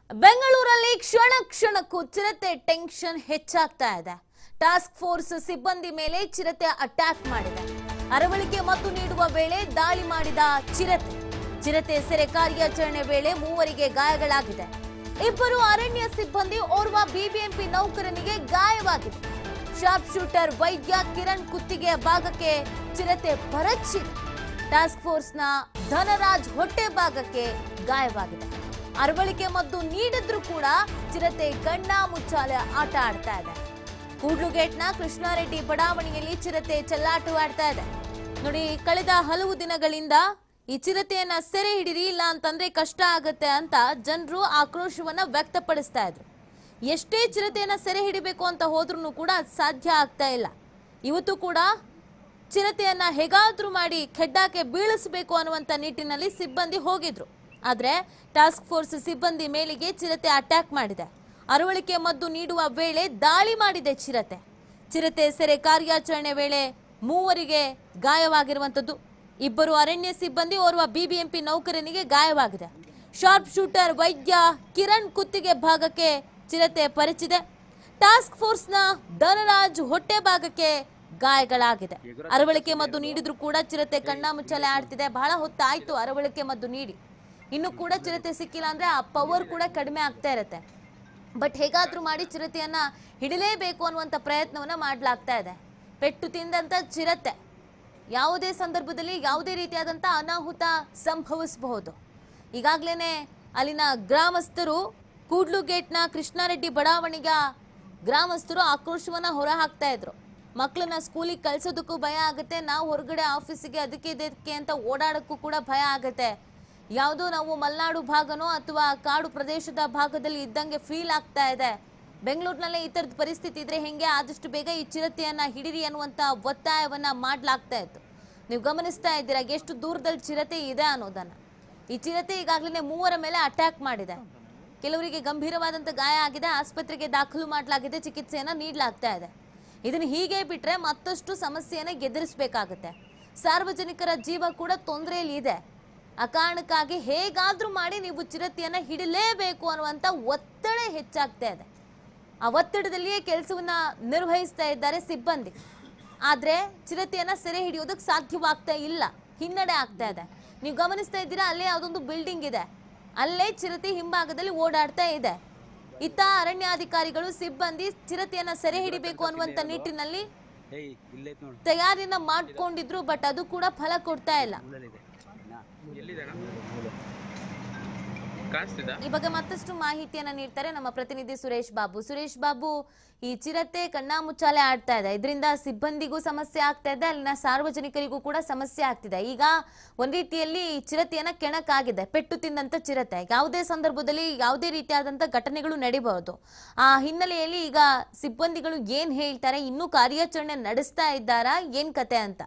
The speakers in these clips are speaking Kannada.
ಬೆಂಗಳೂರಲ್ಲಿ ಕ್ಷಣ ಕ್ಷಣಕ್ಕೂ ಚಿರತೆ ಟೆನ್ಷನ್ ಹೆಚ್ಚಾಗ್ತಾ ಇದೆ ಟಾಸ್ಕ್ ಫೋರ್ಸ್ ಸಿಬ್ಬಂದಿ ಮೇಲೆ ಚಿರತೆ ಅಟ್ಯಾಕ್ ಮಾಡಿದೆ ಅರವಳಿಕೆ ಮತ್ತು ನೀಡುವ ವೇಳೆ ದಾಳಿ ಮಾಡಿದ ಚಿರತೆ ಚಿರತೆ ಸೆರೆ ಕಾರ್ಯಾಚರಣೆ ವೇಳೆ ಮೂವರಿಗೆ ಗಾಯಗಳಾಗಿದೆ ಇಬ್ಬರು ಅರಣ್ಯ ಸಿಬ್ಬಂದಿ ಓರ್ವ ಬಿಬಿಎಂಪಿ ನೌಕರನಿಗೆ ಗಾಯವಾಗಿದೆ ಶಾರ್ಪ್ ಶೂಟರ್ ವೈದ್ಯ ಕಿರಣ್ ಕುತ್ತಿಗೆಯ ಭಾಗಕ್ಕೆ ಚಿರತೆ ಪರಚಿದೆ ಟಾಸ್ಕ್ ಫೋರ್ಸ್ನ ಧನರಾಜ್ ಹೊಟ್ಟೆ ಭಾಗಕ್ಕೆ ಗಾಯವಾಗಿದೆ ಅರವಳಿಕೆ ಮದ್ದು ನೀಡಿದ್ರೂ ಕೂಡ ಚಿರತೆ ಗಣ್ಣ ಮುಚ್ಚಾಲೆ ಆಟ ಆಡ್ತಾ ಇದೆ ಕೂಡ್ಲುಗೇಟ್ನ ಕೃಷ್ಣಾರೆಡ್ಡಿ ಬಡಾವಣೆಯಲ್ಲಿ ಚಿರತೆ ಚೆಲ್ಲಾಟವಾಡ್ತಾ ಇದೆ ನೋಡಿ ಕಳೆದ ಹಲವು ದಿನಗಳಿಂದ ಈ ಚಿರತೆಯನ್ನ ಸೆರೆ ಹಿಡಿರಿ ಇಲ್ಲ ಅಂತಂದ್ರೆ ಕಷ್ಟ ಆಗತ್ತೆ ಅಂತ ಜನರು ಆಕ್ರೋಶವನ್ನ ವ್ಯಕ್ತಪಡಿಸ್ತಾ ಇದ್ರು ಎಷ್ಟೇ ಚಿರತೆಯನ್ನ ಸೆರೆ ಹಿಡಿಬೇಕು ಅಂತ ಹೋದ್ರೂ ಕೂಡ ಅದ್ ಸಾಧ್ಯ ಆಗ್ತಾ ಇಲ್ಲ ಇವತ್ತು ಕೂಡ ಚಿರತೆಯನ್ನ ಹೇಗಾದ್ರೂ ಮಾಡಿ ಖೆಡ್ಡಾಕ್ಕೆ ಬೀಳಿಸಬೇಕು ಅನ್ನುವಂಥ ನಿಟ್ಟಿನಲ್ಲಿ ಸಿಬ್ಬಂದಿ ಹೋಗಿದ್ರು ಆದ್ರೆ ಟಾಸ್ಕ್ ಫೋರ್ಸ್ ಸಿಬ್ಬಂದಿ ಮೇಲಿಗೆ ಚಿರತೆ ಅಟ್ಯಾಕ್ ಮಾಡಿದೆ ಅರವಳಿಕೆ ಮದ್ದು ನೀಡುವ ವೇಳೆ ದಾಳಿ ಮಾಡಿದೆ ಚಿರತೆ ಚಿರತೆ ಸೆರೆ ಕಾರ್ಯಾಚರಣೆ ವೇಳೆ ಮೂವರಿಗೆ ಗಾಯವಾಗಿರುವಂಥದ್ದು ಇಬ್ಬರು ಅರಣ್ಯ ಸಿಬ್ಬಂದಿ ಓರ್ವ ಬಿಬಿಎಂಪಿ ನೌಕರನಿಗೆ ಗಾಯವಾಗಿದೆ ಶಾರ್ಪ್ ಶೂಟರ್ ವೈದ್ಯ ಕಿರಣ್ ಕುತ್ತಿಗೆ ಭಾಗಕ್ಕೆ ಚಿರತೆ ಪರಿಚಿದೆ ಟಾಸ್ಕ್ ಫೋರ್ಸ್ನ ಧನರಾಜ್ ಹೊಟ್ಟೆ ಭಾಗಕ್ಕೆ ಗಾಯಗಳಾಗಿದೆ ಅರವಳಿಕೆ ಮದ್ದು ನೀಡಿದ್ರು ಕೂಡ ಚಿರತೆ ಕಣ್ಣ ಮುಚ್ಚಲೆ ಆಡ್ತಿದೆ ಬಹಳ ಹೊತ್ತಾಯ್ತು ಅರವಳಿಕೆ ಮದ್ದು ನೀಡಿ ಇನ್ನು ಕೂಡ ಚಿರತೆ ಸಿಕ್ಕಿಲ್ಲ ಅಂದ್ರೆ ಆ ಪವರ್ ಕೂಡ ಕಡಿಮೆ ಆಗ್ತಾ ಇರುತ್ತೆ ಬಟ್ ಹೇಗಾದ್ರೂ ಮಾಡಿ ಚಿರತೆಯನ್ನ ಹಿಡಿಲೇಬೇಕು ಅನ್ನುವಂಥ ಪ್ರಯತ್ನವನ್ನ ಮಾಡಲಾಗ್ತಾ ಇದೆ ಪೆಟ್ಟು ತಿಂದಂತ ಚಿರತೆ ಯಾವುದೇ ಸಂದರ್ಭದಲ್ಲಿ ಯಾವುದೇ ರೀತಿಯಾದಂಥ ಅನಾಹುತ ಸಂಭವಿಸಬಹುದು ಈಗಾಗಲೇ ಅಲ್ಲಿನ ಗ್ರಾಮಸ್ಥರು ಕೂಡ್ಲು ಗೇಟ್ನ ಕೃಷ್ಣಾರೆಡ್ಡಿ ಬಡಾವಣೆಗ ಗ್ರಾಮಸ್ಥರು ಆಕ್ರೋಶವನ್ನ ಹೊರ ಹಾಕ್ತಾ ಇದ್ರು ಮಕ್ಕಳನ್ನ ಸ್ಕೂಲಿಗೆ ಕಳ್ಸೋದಕ್ಕೂ ಭಯ ಆಗುತ್ತೆ ನಾವು ಹೊರಗಡೆ ಆಫೀಸಿಗೆ ಅದಕ್ಕೆ ಇದಕ್ಕೆ ಅಂತ ಓಡಾಡೋಕ್ಕೂ ಕೂಡ ಭಯ ಆಗುತ್ತೆ ಯಾವುದೋ ನಾವು ಮಲೆನಾಡು ಭಾಗನೋ ಅಥವಾ ಕಾಡು ಪ್ರದೇಶದ ಭಾಗದಲ್ಲಿ ಇದ್ದಂಗೆ ಫೀಲ್ ಆಗ್ತಾ ಇದೆ ಬೆಂಗಳೂರಿನಲ್ಲೇ ಈ ಥರದ ಪರಿಸ್ಥಿತಿ ಇದ್ರೆ ಹೆಂಗೆ ಆದಷ್ಟು ಬೇಗ ಈ ಚಿರತೆಯನ್ನ ಹಿಡಿರಿ ಅನ್ನುವಂಥ ಒತ್ತಾಯವನ್ನ ಮಾಡಲಾಗ್ತಾ ಇತ್ತು ನೀವು ಗಮನಿಸ್ತಾ ಇದ್ದೀರಾ ಎಷ್ಟು ದೂರದಲ್ಲಿ ಚಿರತೆ ಇದೆ ಅನ್ನೋದನ್ನ ಈ ಚಿರತೆ ಈಗಾಗಲೇ ಮೂವರ ಮೇಲೆ ಅಟ್ಯಾಕ್ ಮಾಡಿದೆ ಕೆಲವರಿಗೆ ಗಂಭೀರವಾದಂಥ ಗಾಯ ಆಗಿದೆ ಆಸ್ಪತ್ರೆಗೆ ದಾಖಲು ಮಾಡಲಾಗಿದೆ ಚಿಕಿತ್ಸೆಯನ್ನ ನೀಡಲಾಗ್ತಾ ಇದೆ ಇದನ್ನು ಹೀಗೆ ಬಿಟ್ರೆ ಮತ್ತಷ್ಟು ಸಮಸ್ಯೆಯನ್ನ ಎದುರಿಸಬೇಕಾಗುತ್ತೆ ಸಾರ್ವಜನಿಕರ ಜೀವ ಕೂಡ ತೊಂದರೆಯಲ್ಲಿ ಇದೆ ಆ ಕಾರಣಕ್ಕಾಗಿ ಹೇಗಾದ್ರೂ ಮಾಡಿ ನೀವು ಚಿರತೆಯನ್ನ ಹಿಡಿಲೇಬೇಕು ಅನ್ನುವಂಥ ಒತ್ತಡ ಹೆಚ್ಚಾಗ್ತಾ ಇದೆ ಆ ಒತ್ತಡದಲ್ಲಿಯೇ ಕೆಲಸವನ್ನ ನಿರ್ವಹಿಸ್ತಾ ಇದ್ದಾರೆ ಸಿಬ್ಬಂದಿ ಆದ್ರೆ ಚಿರತೆಯನ್ನ ಸೆರೆ ಹಿಡಿಯೋದಕ್ಕೆ ಸಾಧ್ಯವಾಗ್ತಾ ಇಲ್ಲ ಹಿನ್ನಡೆ ಆಗ್ತಾ ಇದೆ ನೀವು ಗಮನಿಸ್ತಾ ಇದ್ದೀರಾ ಅಲ್ಲೇ ಯಾವುದೊಂದು ಬಿಲ್ಡಿಂಗ್ ಇದೆ ಅಲ್ಲೇ ಚಿರತೆ ಹಿಂಭಾಗದಲ್ಲಿ ಓಡಾಡ್ತಾ ಇದೆ ಇತ್ತ ಅರಣ್ಯಾಧಿಕಾರಿಗಳು ಸಿಬ್ಬಂದಿ ಚಿರತೆಯನ್ನ ಸೆರೆ ಹಿಡಿಬೇಕು ಅನ್ನುವಂಥ ನಿಟ್ಟಿನಲ್ಲಿ ಏಯ್ ಇಲ್ಲೈತ್ ನೋಡು ತಯಾರಿಯನ್ನ ಮಾಡ್ಕೊಂಡಿದ್ರು ಬಟ್ ಅದು ಕೂಡ ಫಲ ಕೊಡ್ತಾ ಇಲ್ಲ ಮೂಲಲ್ಲಿದೆ ಎಲ್ಲಿದೆ ಕಾಣಿಸ್ತಿದ್ದ ಈ ಬಗ್ಗೆ ಮತ್ತಷ್ಟು ಮಾಹಿತಿಯನ್ನ ನೀಡ್ತಾರೆ ನಮ್ಮ ಪ್ರತಿನಿಧಿ ಸುರೇಶ್ ಬಾಬು ಸುರೇಶ್ ಬಾಬು ಈ ಚಿರತೆ ಕಣ್ಣಾಮುಚ್ಚಾಲೆ ಆಡ್ತಾ ಇದೆ ಇದರಿಂದ ಸಿಬ್ಬಂದಿಗೂ ಸಮಸ್ಯೆ ಆಗ್ತಾ ಇದೆ ಅಲ್ಲಿನ ಸಾರ್ವಜನಿಕರಿಗೂ ಕೂಡ ಸಮಸ್ಯೆ ಆಗ್ತಿದೆ ಈಗ ಒಂದ್ ರೀತಿಯಲ್ಲಿ ಈ ಚಿರತೆಯನ್ನ ಕೆಣಕಾಗಿದೆ ಪೆಟ್ಟು ತಿಂದಂತ ಚಿರತೆ ಯಾವುದೇ ಸಂದರ್ಭದಲ್ಲಿ ಯಾವುದೇ ರೀತಿಯಾದಂತ ಘಟನೆಗಳು ನಡಿಬಹುದು ಆ ಹಿನ್ನೆಲೆಯಲ್ಲಿ ಈಗ ಸಿಬ್ಬಂದಿಗಳು ಏನ್ ಹೇಳ್ತಾರೆ ಇನ್ನೂ ಕಾರ್ಯಾಚರಣೆ ನಡೆಸ್ತಾ ಇದ್ದಾರಾ ಏನ್ ಕತೆ ಅಂತ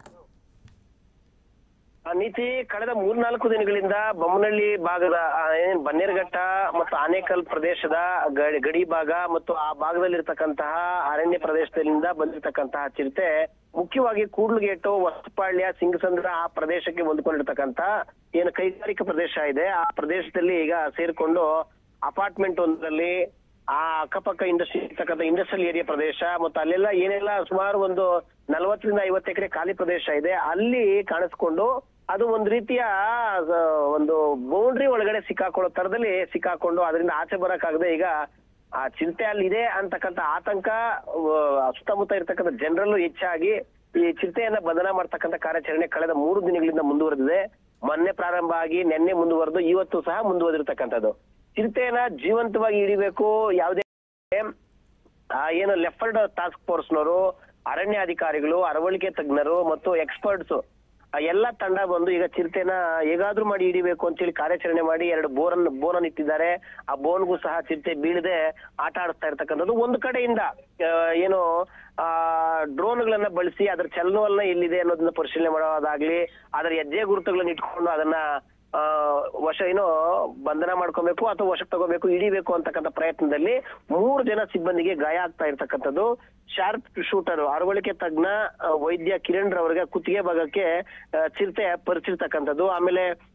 ಆ ನೀತಿ ಕಳೆದ ಮೂರ್ನಾಲ್ಕು ದಿನಗಳಿಂದ ಬೊಮ್ಮನಹಳ್ಳಿ ಭಾಗದ ಆ, ಏನ್ ಬನ್ನೇರುಘಟ್ಟ ಮತ್ತು ಆನೇಕಲ್ ಪ್ರದೇಶದ ಗಡಿ ಗಡಿ ಭಾಗ ಮತ್ತು ಆ ಭಾಗದಲ್ಲಿರ್ತಕ್ಕಂತಹ ಅರಣ್ಯ ಪ್ರದೇಶದಿಂದ ಬಂದಿರತಕ್ಕಂತಹ ಚಿರತೆ ಮುಖ್ಯವಾಗಿ ಕೂಡ್ಲುಗೇಟು ಹೊಸಪಾಳ್ಯ ಸಿಂಗಸಂದ್ರ ಆ ಪ್ರದೇಶಕ್ಕೆ ಹೊಂದ್ಕೊಂಡಿರ್ತಕ್ಕಂತ ಏನು ಕೈಗಾರಿಕಾ ಪ್ರದೇಶ ಇದೆ ಆ ಪ್ರದೇಶದಲ್ಲಿ ಈಗ ಸೇರ್ಕೊಂಡು ಅಪಾರ್ಟ್ಮೆಂಟ್ ಒಂದರಲ್ಲಿ ಆ ಅಕ್ಕಪಕ್ಕ ಇಂಡಸ್ಟ್ರಿ ಇರ್ತಕ್ಕಂಥ ಇಂಡಸ್ಟ್ರಿಯಲ್ ಏರಿಯಾ ಪ್ರದೇಶ ಮತ್ತು ಅಲ್ಲೆಲ್ಲ ಏನೆಲ್ಲ ಸುಮಾರು ಒಂದು ನಲವತ್ತರಿಂದ ಐವತ್ತು ಎಕರೆ ಖಾಲಿ ಪ್ರದೇಶ ಇದೆ ಅಲ್ಲಿ ಕಾಣಿಸ್ಕೊಂಡು ಅದು ಒಂದು ರೀತಿಯ ಆ, ಒಂದು ಬೌಂಡ್ರಿ ಒಳಗಡೆ ಸಿಕ್ಕಾಕೊಳ್ಳೋ ತರದಲ್ಲಿ ಸಿಕ್ಕಾಕೊಂಡು ಅದರಿಂದ ಆಚೆ ಬರಕ್ಕಾಗದೆ ಈಗ ಆ ಚಿಂತೆ ಅಲ್ಲಿ ಇದೆ ಅಂತಕ್ಕಂಥ ಆತಂಕ ಆ, ಸುತ್ತಮುತ್ತ ಇರ್ತಕ್ಕಂಥ ಜನರಲ್ಲೂ ಹೆಚ್ಚಾಗಿ ಈ ಚಿರತೆಯನ್ನ ಬಂಧನ ಮಾಡ್ತಕ್ಕಂಥ ಕಾರ್ಯಾಚರಣೆ ಕಳೆದ ಮೂರು ದಿನಗಳಿಂದ ಮುಂದುವರೆದಿದೆ ಮೊನ್ನೆ ಪ್ರಾರಂಭ ಆಗಿ ನಿನ್ನೆ ಮುಂದುವರೆದು ಇವತ್ತು ಸಹ ಮುಂದುವರೆದಿರ್ತಕ್ಕಂಥದ್ದು ಚಿರತೆಯನ್ನ ಜೀವಂತವಾಗಿ ಹಿಡಿಬೇಕು ಯಾವುದೇ ಆ ಏನು ಲೆಫ್ಟ್ ಟಾಸ್ಕ್ ಫೋರ್ಸ್ನವರು ಅರಣ್ಯ ಅಧಿಕಾರಿಗಳು ಅರವಳಿಕೆ ತಜ್ಞರು ಮತ್ತು ಎಕ್ಸ್ಪರ್ಟ್ಸ್ ಎಲ್ಲ ತಂಡ ಬಂದು ಈಗ ಚಿರತೆನ ಹೇಗಾದ್ರೂ ಮಾಡಿ ಹಿಡಿಬೇಕು ಅಂತೇಳಿ ಕಾರ್ಯಾಚರಣೆ ಮಾಡಿ ಎರಡು ಬೋರನ್ ಬೋರನ್ ಇಟ್ಟಿದ್ದಾರೆ ಆ ಬೋನ್ಗೂ ಸಹ ಚಿರತೆ ಬೀಳದೆ ಆಟ ಆಡಿಸ್ತಾ ಇರ್ತಕ್ಕಂಥದ್ದು ಒಂದು ಕಡೆಯಿಂದ ಆ, ಏನು ಆ ಡ್ರೋನ್ಗಳನ್ನ ಬಳಸಿ ಅದರ ಚಲನವಲನ ಎಲ್ಲಿದೆ ಅನ್ನೋದನ್ನ ಪರಿಶೀಲನೆ ಮಾಡೋದಾಗ್ಲಿ ಅದರ ಹೆಜ್ಜೆ ಗುರುತುಗಳನ್ನ ಇಟ್ಕೊಂಡು ಅದನ್ನ ಆ ವಶ ಏನೋ ಬಂಧನ ಮಾಡ್ಕೋಬೇಕು ಅಥವಾ ವಶಕ್ಕೆ ತಗೋಬೇಕು ಹಿಡಿಬೇಕು ಅಂತಕ್ಕಂಥ ಪ್ರಯತ್ನದಲ್ಲಿ ಮೂರು ಜನ ಸಿಬ್ಬಂದಿಗೆ ಗಾಯ ಆಗ್ತಾ ಇರ್ತಕ್ಕಂಥದ್ದು ಶಾರ್ಪ್ ಶೂಟರ್ ಅರವಳಿಕೆ ತಜ್ಞ ಆ, ವೈದ್ಯ ಕಿರಣ್ ರವರಿಗೆ ಕುತ್ತಿಗೆ ಭಾಗಕ್ಕೆ ಆ, ಚಿರತೆ ಪರಿಚಿರ್ತಕ್ಕಂಥದ್ದು ಆಮೇಲೆ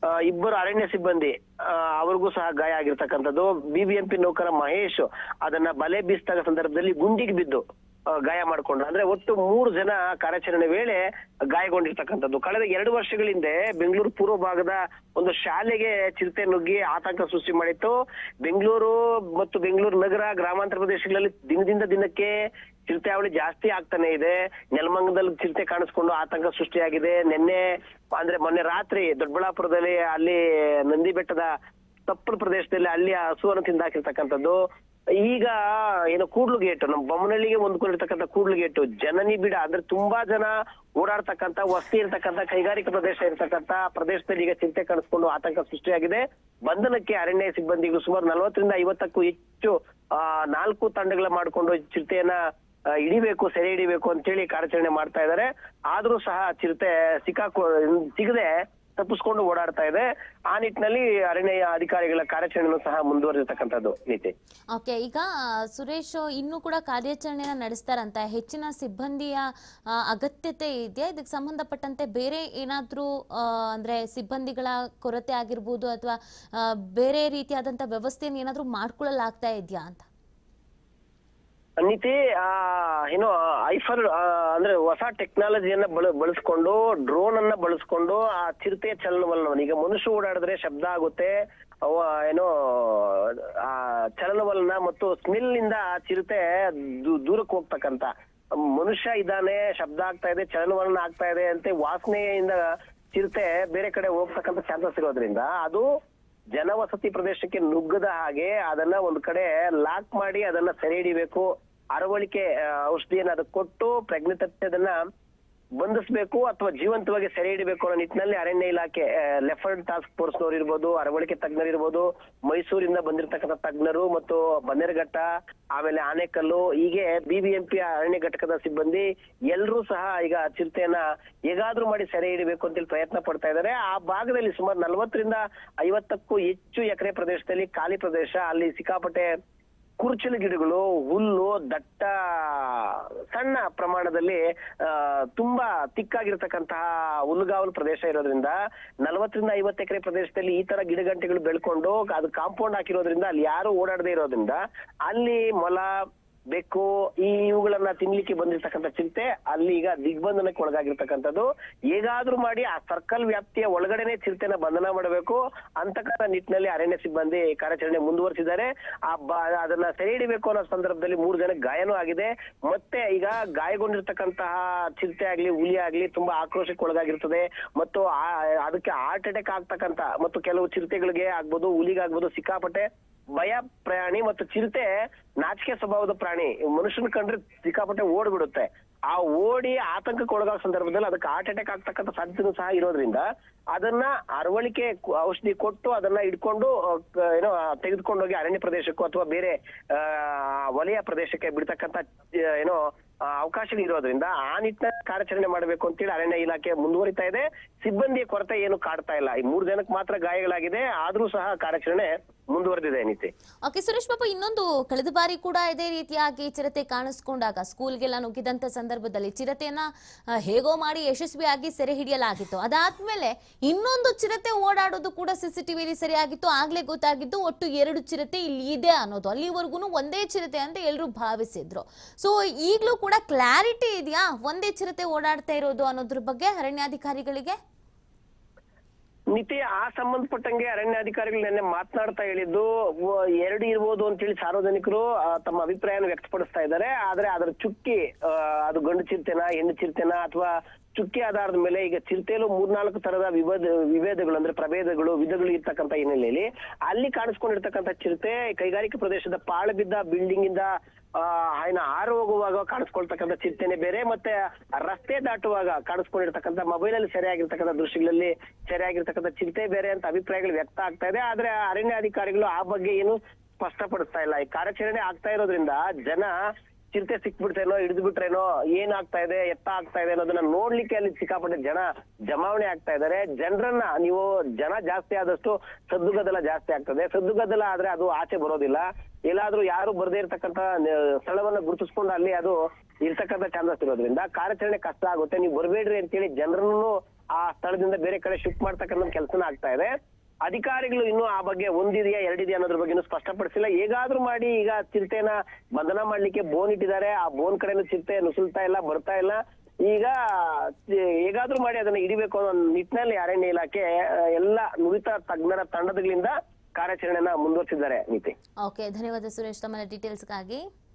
ಆ, ಇಬ್ಬರು ಅರಣ್ಯ ಸಿಬ್ಬಂದಿ ಆ, ಅವ್ರಿಗೂ ಸಹ ಗಾಯ ಆಗಿರ್ತಕ್ಕಂಥದ್ದು ಬಿಬಿಎಂಪಿ ನೌಕರ ಮಹೇಶ್ ಅದನ್ನ ಬಲೆ ಬೀಸಿದಾಗ ಸಂದರ್ಭದಲ್ಲಿ ಗುಂಡಿಗೆ ಬಿದ್ದು ಆ, ಗಾಯ ಮಾಡ್ಕೊಂಡು ಅಂದ್ರೆ ಒಟ್ಟು ಮೂರು ಜನ ಕಾರ್ಯಾಚರಣೆ ವೇಳೆ ಗಾಯಗೊಂಡಿರ್ತಕ್ಕಂಥದ್ದು ಕಳೆದ ಎರಡು ವರ್ಷಗಳ ಹಿಂದೆ ಬೆಂಗಳೂರು ಪೂರ್ವ ಭಾಗದ ಒಂದು ಶಾಲೆಗೆ ಚಿರತೆ ನುಗ್ಗಿ ಆತಂಕ ಸೃಷ್ಟಿ ಮಾಡಿತ್ತು ಬೆಂಗಳೂರು ಮತ್ತು ಬೆಂಗಳೂರು ನಗರ ಗ್ರಾಮಾಂತರ ಪ್ರದೇಶಗಳಲ್ಲಿ ದಿನದಿಂದ ದಿನಕ್ಕೆ ಚಿರತೆ ಹಾವಳಿ ಜಾಸ್ತಿ ಆಗ್ತಾನೆ ಇದೆ ನೆಲಮಂಗಲದಲ್ಲಿ ಚಿರತೆ ಕಾಣಿಸ್ಕೊಂಡು ಆತಂಕ ಸೃಷ್ಟಿಯಾಗಿದೆ ನಿನ್ನೆ ಅಂದ್ರೆ ಮೊನ್ನೆ ರಾತ್ರಿ ದೊಡ್ಡಬಳ್ಳಾಪುರದಲ್ಲಿ ಅಲ್ಲಿ ನಂದಿ ಬೆಟ್ಟದ ತಪ್ಪಲ ಪ್ರದೇಶದಲ್ಲಿ ಅಲ್ಲಿ ಹಸುವನ್ನು ತಿಂದಾಕಿರ್ತಕ್ಕಂಥದ್ದು ಈಗ ಏನು ಕೂಡ್ಲು ಗೇಟ್ ನಮ್ಮ ಬೊಮ್ಮನಹಳ್ಳಿಗೆ ಹೊಂದ್ಕೊಂಡಿರ್ತಕ್ಕಂಥ ಕೂಡ್ಲು ಗೇಟು ಜನನಿ ಬಿಡ ಅಂದ್ರೆ ತುಂಬಾ ಜನ ಓಡಾಡ್ತಕ್ಕಂಥ ವಸ್ತಿ ಇರ್ತಕ್ಕಂಥ ಕೈಗಾರಿಕಾ ಪ್ರದೇಶ ಇರ್ತಕ್ಕಂಥ ಪ್ರದೇಶದಲ್ಲಿ ಈಗ ಚಿಂತೆ ಕಾಣಿಸ್ಕೊಂಡು ಆತಂಕ ಸೃಷ್ಟಿಯಾಗಿದೆ ಬಂಧನಕ್ಕೆ ಅರಣ್ಯ ಸಿಬ್ಬಂದಿಗಳು ಸುಮಾರು ನಲವತ್ತರಿಂದ ಐವತ್ತಕ್ಕೂ ಹೆಚ್ಚು ಆ ನಾಲ್ಕು ತಂಡಗಳ ಮಾಡಿಕೊಂಡು ಚಿರತೆಯನ್ನ ಆ, ಹಿಡಿಬೇಕು ಸೆರೆ ಹಿಡಿಬೇಕು ಅಂತೇಳಿ ಕಾರ್ಯಾಚರಣೆ ಮಾಡ್ತಾ ಇದ್ದಾರೆ ಆದ್ರೂ ಸಹ ಚಿರತೆ ಸಿಕ್ಕಾಕೊ ಸಿಗದೆ ತಪ್ಪಿಸ್ಕೊಂಡು ಓಡಾಡ್ತಾ ಇದೆ ಆ ನಿಟ್ಟಿನಲ್ಲಿ ಅರಣ್ಯ ಅಧಿಕಾರಿಗಳ ಕಾರ್ಯಾಚರಣೆನೂ ಸಹ ಮುಂದುವರೆದಿರ್ತಕ್ಕಂಥದ್ದು ನೀತಿ ಓಕೆ ಈಗ ಸುರೇಶ್ ಇನ್ನೂ ಕೂಡ ಕಾರ್ಯಾಚರಣೆನ ನಡೆಸ್ತಾರಂತ ಹೆಚ್ಚಿನ ಸಿಬ್ಬಂದಿಯ ಆ, ಅಗತ್ಯತೆ ಇದೆಯಾ ಇದಕ್ಕೆ ಸಂಬಂಧಪಟ್ಟಂತೆ ಬೇರೆ ಏನಾದರೂ ಅಂದ್ರೆ ಸಿಬ್ಬಂದಿಗಳ ಕೊರತೆ ಆಗಿರ್ಬೋದು ಅಥವಾ ಬೇರೆ ರೀತಿಯಾದಂಥ ವ್ಯವಸ್ಥೆಯನ್ನು ಏನಾದರೂ ಮಾಡ್ಕೊಳ್ಳಲಾಗ್ತಾ ಇದೆಯಾ ಅಂತ ನೀತಿ ಆ ಏನು ಐಫರ್ ಆ, ಅಂದ್ರೆ ಹೊಸ ಟೆಕ್ನಾಲಜಿಯನ್ನ ಬಳ ಬಳಸ್ಕೊಂಡು ಡ್ರೋನ್ ಅನ್ನ ಬಳಸ್ಕೊಂಡು ಆ ಚಿರತೆಯ ಚಲನವಲನವನ್ನು ಈಗ ಮನುಷ್ಯ ಓಡಾಡಿದ್ರೆ ಶಬ್ದ ಆಗುತ್ತೆ ಅವ ಏನೋ ಆ ಚಲನವಲನ ಮತ್ತು ಸ್ಮೆಲ್ ನಿಂದ ಆ ಚಿರತೆ ದೂ- ದೂರಕ್ಕೆ ಹೋಗ್ತಕ್ಕಂತ ಮನುಷ್ಯ ಇದ್ದಾನೆ ಶಬ್ದ ಆಗ್ತಾ ಇದೆ ಚಲನವಲನ ಆಗ್ತಾ ಇದೆ ಅಂತ ವಾಸನೆಯಿಂದ ಚಿರತೆ ಬೇರೆ ಕಡೆ ಹೋಗ್ತಕ್ಕಂಥ ಚಾನ್ಸಸ್ ಇರೋದ್ರಿಂದ ಅದು ಜನವಸತಿ ಪ್ರದೇಶಕ್ಕೆ ನುಗ್ಗದ ಹಾಗೆ ಅದನ್ನ ಒಂದ್ ಕಡೆ ಲಾಕ್ ಮಾಡಿ ಅದನ್ನ ಸೆರೆ ಹಿಡಿಬೇಕು ಅರವಳಿಕೆ ಆ, ಔಷಧಿಯನ್ನ ಅದಕ್ಕೆ ಕೊಟ್ಟು ಪ್ರಜ್ಞೆ ತಪ್ಪಿ ಅದನ್ನ ಬಂಧಿಸ್ಬೇಕು ಅಥವಾ ಜೀವಂತವಾಗಿ ಸೆರೆ ಹಿಡಿಬೇಕು ಅನ್ನೋ ನಿಟ್ಟಿನಲ್ಲಿ ಅರಣ್ಯ ಇಲಾಖೆ ಲೆಫರ್ಡ್ ಟಾಸ್ಕ್ ಫೋರ್ಸ್ ನವರು ಇರ್ಬೋದು ಅರವಳಿಕೆ ತಜ್ಞರು ಇರ್ಬೋದು ಮೈಸೂರಿಂದ ಬಂದಿರತಕ್ಕಂಥ ತಜ್ಞರು ಮತ್ತು ಬನ್ನೇರುಘಟ್ಟ ಆಮೇಲೆ ಆನೆಕಲ್ಲು ಹೀಗೆ ಬಿಬಿಎಂಪಿ ಅರಣ್ಯ ಘಟಕದ ಸಿಬ್ಬಂದಿ ಎಲ್ಲರೂ ಸಹ ಈಗ ಚಿರತೆಯನ್ನ ಹೇಗಾದ್ರೂ ಮಾಡಿ ಸೆರೆ ಹಿಡಿಬೇಕು ಅಂತೇಳಿ ಪ್ರಯತ್ನ ಪಡ್ತಾ ಇದ್ದಾರೆ ಆ ಭಾಗದಲ್ಲಿ ಸುಮಾರು ನಲವತ್ತರಿಂದ ಐವತ್ತಕ್ಕೂ ಹೆಚ್ಚು ಎಕರೆ ಪ್ರದೇಶದಲ್ಲಿ ಖಾಲಿ ಪ್ರದೇಶ ಅಲ್ಲಿ ಸಿಕ್ಕಾಪಟ್ಟೆ ಕುರ್ಚಲು ಗಿಡಗಳು ಹುಲ್ಲು ದಟ್ಟ ಸಣ್ಣ ಪ್ರಮಾಣದಲ್ಲಿ ಆ, ತುಂಬಾ ತಿಕ್ಕಾಗಿರ್ತಕ್ಕಂತಹ ಹುಲ್ಲುಗಾವಲು ಪ್ರದೇಶ ಇರೋದ್ರಿಂದ ನಲವತ್ತರಿಂದ ಐವತ್ತು ಎಕರೆ ಪ್ರದೇಶದಲ್ಲಿ ಈ ತರ ಗಿಡಗಂಟೆಗಳು ಬೆಳ್ಕೊಂಡು ಅದು ಕಾಂಪೌಂಡ್ ಹಾಕಿರೋದ್ರಿಂದ ಅಲ್ಲಿ ಯಾರು ಓಡಾಡದೇ ಇರೋದ್ರಿಂದ ಅಲ್ಲಿ ಮೊಲ ಬೆಕ್ಕು ಈ ಇವುಗಳನ್ನ ತಿನ್ಲಿಕ್ಕೆ ಬಂದಿರ್ತಕ್ಕಂಥ ಚಿಂತೆ ಅಲ್ಲಿ ಈಗ ದಿಗ್ಬಂಧನಕ್ಕೆ ಒಳಗಾಗಿರ್ತಕ್ಕಂಥದ್ದು ಹೇಗಾದ್ರೂ ಮಾಡಿ ಆ ಸರ್ಕಲ್ ವ್ಯಾಪ್ತಿಯ ಒಳಗಡೆನೆ ಚಿರತೆನ ಬಂಧನ ಮಾಡಬೇಕು ಅಂತಕ್ಕಂಥ ನಿಟ್ಟಿನಲ್ಲಿ ಅರಣ್ಯ ಸಿಬ್ಬಂದಿ ಕಾರ್ಯಾಚರಣೆ ಮುಂದುವರಿಸಿದ್ದಾರೆ ಆ ಬ- ಅದನ್ನ ಸೆರೆ ಹಿಡಿಬೇಕು ಅನ್ನೋ ಸಂದರ್ಭದಲ್ಲಿ ಮೂರು ಜನ ಗಾಯನೂ ಆಗಿದೆ ಮತ್ತೆ ಈಗ ಗಾಯಗೊಂಡಿರ್ತಕ್ಕಂತಹ ಚಿರತೆ ಆಗ್ಲಿ ಹುಲಿ ಆಗ್ಲಿ ತುಂಬಾ ಆಕ್ರೋಶಕ್ಕೆ ಒಳಗಾಗಿರ್ತದೆ ಮತ್ತು ಆ- ಅದಕ್ಕೆ ಹಾರ್ಟ್ ಅಟ್ಯಾಕ್ ಆಗ್ತಕ್ಕಂತ ಮತ್ತು ಕೆಲವು ಚಿರತೆಗಳಿಗೆ ಆಗ್ಬೋದು ಹುಲಿಗಾಗ್ಬೋದು ಸಿಕ್ಕಾಪಟ್ಟೆ ಭಯ ಪ್ರಾಣಿ ಮತ್ತು ಚಿರತೆ ನಾಚಿಕೆ ಸ್ವಭಾವದ ಪ್ರಾಣಿ ಮನುಷ್ಯನ ಕಂಡ್ರೆ ಸಿಕ್ಕಾಪಟ್ಟೆ ಓಡ್ಬಿಡುತ್ತೆ ಆ ಓಡಿ ಆತಂಕಕ್ಕೆ ಒಳಗಾಗೋ ಸಂದರ್ಭದಲ್ಲಿ ಅದಕ್ಕೆ ಹಾರ್ಟ್ ಅಟ್ಯಾಕ್ ಆಗ್ತಕ್ಕಂಥ ಸಾಧ್ಯತೆನೂ ಸಹ ಇರೋದ್ರಿಂದ ಅದನ್ನ ಅರವಳಿಕೆ ಕು- ಔಷಧಿ ಕೊಟ್ಟು ಅದನ್ನ ಇಟ್ಕೊಂಡು ಆ, ಕ- ಏನೋ ತೆಗೆದುಕೊಂಡು ಹೋಗಿ ಅರಣ್ಯ ಪ್ರದೇಶಕ್ಕೂ ಅಥವಾ ಬೇರೆ ಆ, ವಲಯ ಪ್ರದೇಶಕ್ಕೆ ಬಿಡ್ತಕ್ಕಂಥ ಆ, ಏನೋ ಆ, ಅವಕಾಶಗಳು ಇರೋದ್ರಿಂದ ಆ ನಿಟ್ಟಿನ ಕಾರ್ಯಾಚರಣೆ ಮಾಡಬೇಕು ಅಂತೇಳಿ ಅರಣ್ಯ ಇಲಾಖೆ ಮುಂದುವರಿತಾ ಇದೆ ಸಿಬ್ಬಂದಿಯ ಕೊರತೆ ಏನು ಕಾಡ್ತಾ ಇಲ್ಲ ಈ ಮೂರು ಜನಕ್ಕೆ ಮಾತ್ರ ಗಾಯಗಳಾಗಿದೆ ಆದ್ರೂ ಸಹ ಕಾರ್ಯಾಚರಣೆ ಮುಂದುವರೆದಿದೆ ನೀತಿ ಓಕೆ ಸುರೇಶ್ ಬಾಬು ಇನ್ನೊಂದು ಕಳೆದ ಬಾರಿ ಕೂಡ ಇದೇ ರೀತಿಯಾಗಿ ಚಿರತೆ ಕಾಣಿಸ್ಕೊಂಡಾಗ ಸ್ಕೂಲ್ಗೆಲ್ಲ ನುಗ್ಗಿದಂತ ಸಂದರ್ಭದಲ್ಲಿ ಚಿರತೆಯನ್ನ ಆ, ಹೇಗೋ ಮಾಡಿ ಯಶಸ್ವಿಯಾಗಿ ಸೆರೆ ಹಿಡಿಯಲಾಗಿತ್ತು ಅದಾದ್ಮೇಲೆ ಇನ್ನೊಂದು ಚಿರತೆ ಓಡಾಡೋದು ಕೂಡ ಸಿಸಿಟಿವಿಲಿ ಸರಿಯಾಗಿತ್ತು ಆಗ್ಲೇ ಗೊತ್ತಾಗಿದ್ದು ಒಟ್ಟು ಎರಡು ಚಿರತೆ ಇಲ್ಲಿ ಇದೆ ಅನ್ನೋದು ಅಲ್ಲಿವರೆಗೂ ಒಂದೇ ಚಿರತೆ ಅಂತ ಎಲ್ಲರೂ ಭಾವಿಸಿದ್ರು ಸೊ ಈಗಲೂ ಕೂಡ ಕ್ಲಾರಿಟಿ ಇದೆಯಾ ಒಂದೇ ಚಿರತೆ ಓಡಾಡ್ತಾ ಇರೋದು ಅನ್ನೋದ್ರ ಬಗ್ಗೆ ಅರಣ್ಯಾಧಿಕಾರಿಗಳಿಗೆ ನೀತಿ ಆ ಸಂಬಂಧಪಟ್ಟಂಗೆ ಅರಣ್ಯಾಧಿಕಾರಿಗಳು ನಿನ್ನೆ ಮಾತನಾಡ್ತಾ ಹೇಳಿದ್ದು ವ- ಎರಡು ಇರ್ಬೋದು ಅಂತೇಳಿ ಸಾರ್ವಜನಿಕರು ಆ, ತಮ್ಮ ಅಭಿಪ್ರಾಯನ ವ್ಯಕ್ತಪಡಿಸ್ತಾ ಇದ್ದಾರೆ ಆದ್ರೆ ಅದರ ಚುಕ್ಕಿ ಆ, ಅದು ಗಂಡು ಚಿರತೆನ ಹೆಣ್ಣು ಚಿರತೆನ ಅಥವಾ ಚುಕ್ಕಿ ಆಧಾರದ ಮೇಲೆ ಈಗ ಚಿರತೆಯಲ್ಲೂ ಮೂರ್ನಾಲ್ಕು ತರದ ವಿಭೇದ ವಿಭೇದಗಳು ಅಂದ್ರೆ ಪ್ರಭೇದಗಳು ವಿಧಗಳು ಇರ್ತಕ್ಕಂಥ ಹಿನ್ನೆಲೆಯಲ್ಲಿ ಅಲ್ಲಿ ಕಾಣಿಸ್ಕೊಂಡಿರ್ತಕ್ಕಂಥ ಚಿರತೆ ಕೈಗಾರಿಕಾ ಪ್ರದೇಶದ ಪಾಳು ಬಿದ್ದ ಬಿಲ್ಡಿಂಗ್ ಇಂದ ಆ ఆయన ಹಾರು ಹೋಗುವಾಗ ಕಾಣಿಸ್ಕೊಳ್ತಕ್ಕಂಥ ಚಿಂತನೆ ಬೇರೆ ಮತ್ತೆ ರಸ್ತೆ ದಾಟುವಾಗ ಕಾಣಿಸ್ಕೊಂಡಿರ್ತಕ್ಕಂಥ ಮೊಬೈಲ್ ಅಲ್ಲಿ ಸೆರೆಯಾಗಿರ್ತಕ್ಕಂಥ ದೃಶ್ಯಗಳಲ್ಲಿ ಸೆರೆಯಾಗಿರ್ತಕ್ಕಂಥ ಚಿಂತೆ ಬೇರೆ ಅಂತ ಅಭಿಪ್ರಾಯಗಳು ವ್ಯಕ್ತ ಆಗ್ತಾ ಇದೆ ಆದ್ರೆ ಅರಣ್ಯಾಧಿಕಾರಿಗಳು ಆ ಬಗ್ಗೆ ಏನು ಸ್ಪಷ್ಟಪಡಿಸ್ತಾ ಇಲ್ಲ ಈ ಕಾರ್ಯಾಚರಣೆ ಆಗ್ತಾ ಇರೋದ್ರಿಂದ ಜನ ಚಿರತೆ ಸಿಕ್ಬಿಡ್ತೇನೋ ಹಿಡಿದು ಬಿಟ್ರೇನೋ ಏನಾಗ್ತಾ ಇದೆ ಎತ್ತ ಆಗ್ತಾ ಇದೆ ಅನ್ನೋದನ್ನ ನೋಡ್ಲಿಕ್ಕೆ ಅಲ್ಲಿ ಸಿಕ್ಕಾಪಟ್ಟೆ ಜನ ಜಮಾವಣೆ ಆಗ್ತಾ ಇದ್ದಾರೆ ಜನರನ್ನ ನೀವು ಜನ ಜಾಸ್ತಿ ಆದಷ್ಟು ಸದ್ದುಗದ್ದಲ ಜಾಸ್ತಿ ಆಗ್ತದೆ ಸದ್ದುಗದ್ದಲ ಆದ್ರೆ ಅದು ಆಚೆ ಬರೋದಿಲ್ಲ ಎಲ್ಲಾದ್ರೂ ಯಾರು ಬರ್ದೇ ಇರ್ತಕ್ಕಂತ ನ- ಸ್ಥಳವನ್ನ ಗುರುತಿಸ್ಕೊಂಡು ಅಲ್ಲಿ ಅದು ಇರ್ತಕ್ಕಂಥ ಚಾನ್ಸಸ್ ಇರೋದ್ರಿಂದ ಕಾರ್ಯಾಚರಣೆ ಕಷ್ಟ ಆಗುತ್ತೆ ನೀವು ಬರ್ಬೇಡ್ರಿ ಅಂತೇಳಿ ಜನರನ್ನು ಆ ಸ್ಥಳದಿಂದ ಬೇರೆ ಕಡೆ ಶಿಫ್ಟ್ ಮಾಡ್ತಕ್ಕಂಥ ಕೆಲಸನ ಆಗ್ತಾ ಇದೆ ಅಧಿಕಾರಿಗಳು ಇನ್ನೂ ಆ ಬಗ್ಗೆ ಒಂದಿದೆಯಾ ಎರಡಿದೆಯಾ ಅನ್ನೋದ್ರ ಬಗ್ಗೆ ಇನ್ನೂ ಸ್ಪಷ್ಟಪಡಿಸಿಲ್ಲ ಹೇಗಾದ್ರೂ ಮಾಡಿ ಈಗ ಚಿರತೆನ ಬಂಧನ ಮಾಡ್ಲಿಕ್ಕೆ ಬೋನ್ ಇಟ್ಟಿದ್ದಾರೆ ಆ ಬೋನ್ ಕಡೆನೂ ಚಿರತೆ ನುಸುಳ್ತಾ ಇಲ್ಲ ಬರ್ತಾ ಇಲ್ಲ ಈಗ ಚಿ- ಹೇಗಾದ್ರೂ ಮಾಡಿ ಅದನ್ನ ಹಿಡಿಬೇಕು ಅನ್ನೋ ನಿಟ್ಟಿನಲ್ಲಿ ಅರಣ್ಯ ಇಲಾಖೆ ಆ, ಎಲ್ಲ ನುರಿತ ತಜ್ಞರ ತಂಡಗಳಿಂದ ಕಾರ್ಯಾಚರಣೆನ ಮುಂದುವರಿಸಿದ್ದಾರೆ ನೀತಿ ಓಕೆ ಧನ್ಯವಾದ ಸುರೇಶ್ ತಮ್ಮ ಡೀಟೇಲ್ಸ್ಗಾಗಿ